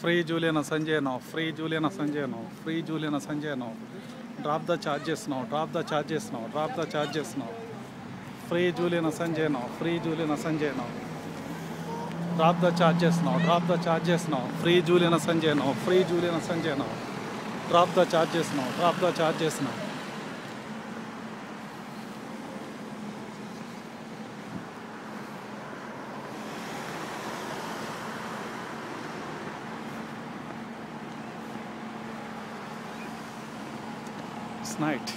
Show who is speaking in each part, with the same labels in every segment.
Speaker 1: Free Julian Sanjay now. Free Julian Sanjay now. Free Julian Sanjay now. Drop the charges now. Drop the charges now. Drop the charges now. Free Julian Sanjay now. Free Julian Sanjay now. Drop the charges now. Drop the charges now. Free Julian Sanjay now. Free Julian Sanjay now. Drop the charges now. Drop the charges now. It's night.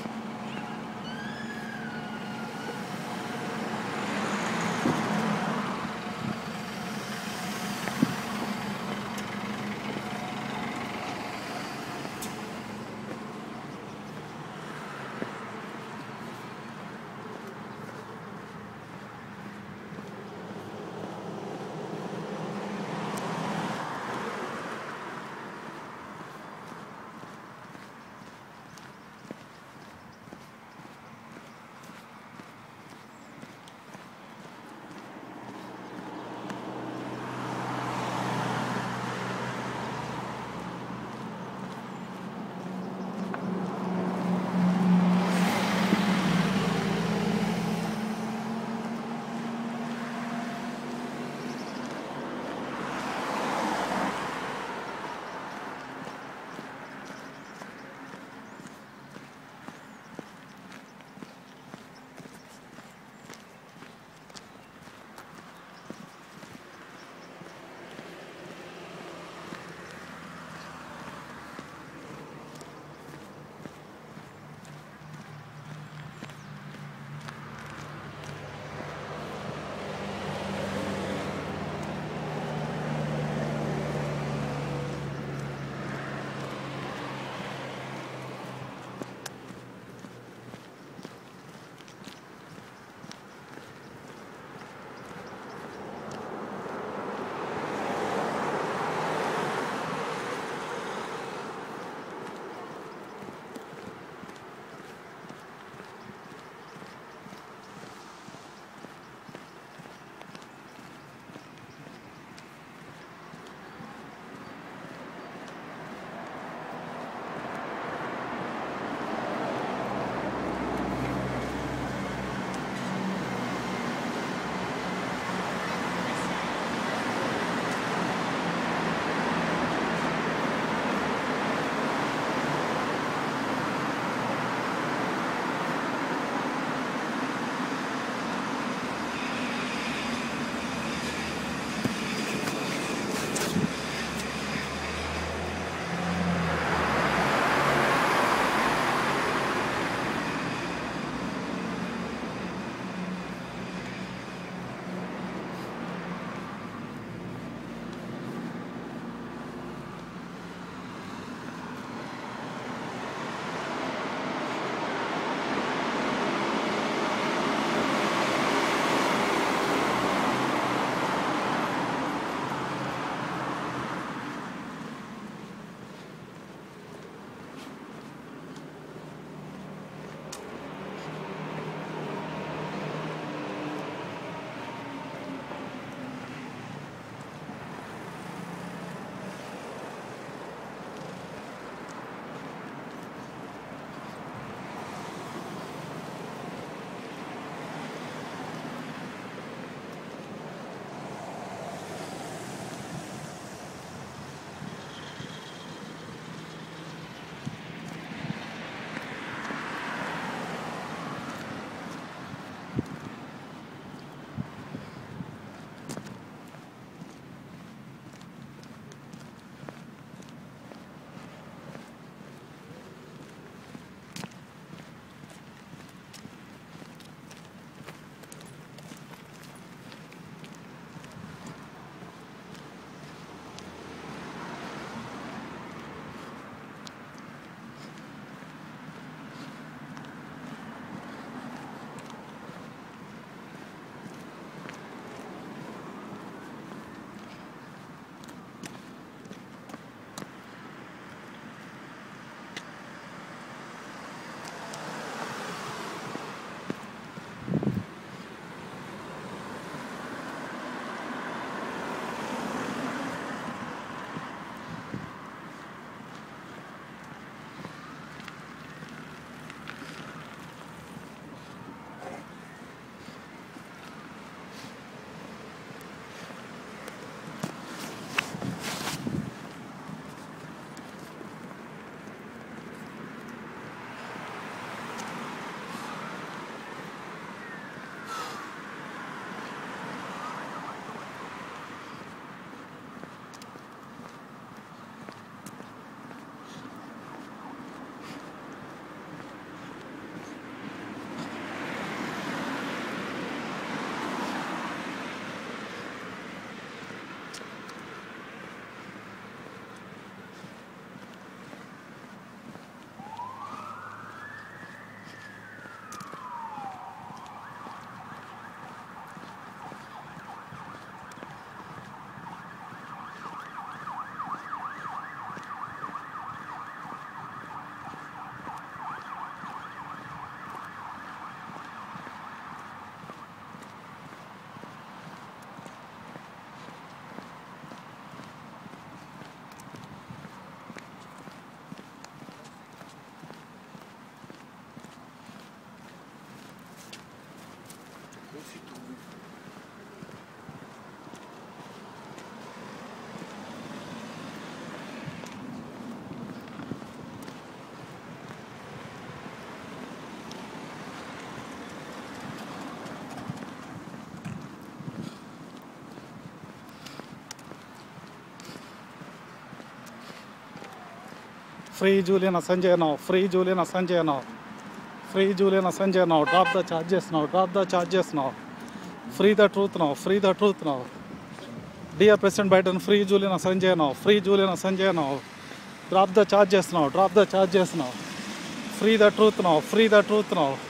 Speaker 1: Free Julian Assange now. Free Julian Assange now. Free Julian Assange now. Drop the charges now. Drop the charges now. Free the truth now. Free the truth now. Dear President Biden, free Julian Assange now. Free Julian Assange now. Drop the charges now. Drop the charges now. Free the truth now. Free the truth now.